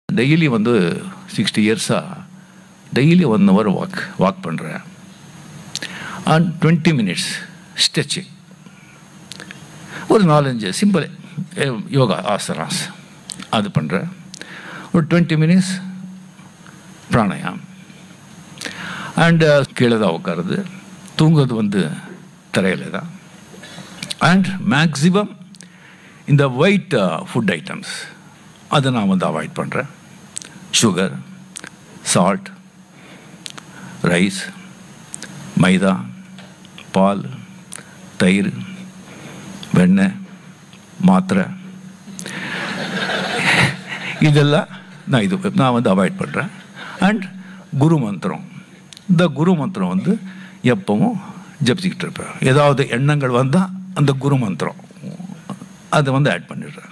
daily வந்து sixty இயர்ஸாக daily one hour walk walk பண்ணுறேன் அண்ட் டுவெண்ட்டி மினிட்ஸ் ஸ்ட்ரெச்சிங் ஒரு நாலஞ்சு சிம்பிள் யோகா ஆசனாஸ் அது பண்ணுறேன் ஒரு டுவெண்ட்டி மினிட்ஸ் பிராணாயாம் அண்டு கீழே தான் உட்காருது தூங்குறது வந்து தரையில் தான் அண்ட் மேக்ஸிமம் இந்த ஒயிட் ஃபுட் ஐட்டம்ஸ் அதை நான் வந்து அவாய்ட் பண்ணுறேன் சுகர் சால்ட் ரைஸ் மைதா பால் தயிர் வெண்ணெய் மாத்திரை இதெல்லாம் நான் இது நான் வந்து அவாய்ட் பண்ணுறேன் அண்ட் குரு மந்திரம் இந்த குரு மந்திரம் வந்து எப்பவும் ஜபிச்சுக்கிட்டு இருப்பேன் ஏதாவது எண்ணங்கள் வந்தால் அந்த குரு மந்திரம் அதை வந்து ஆட் பண்ணிடுறேன்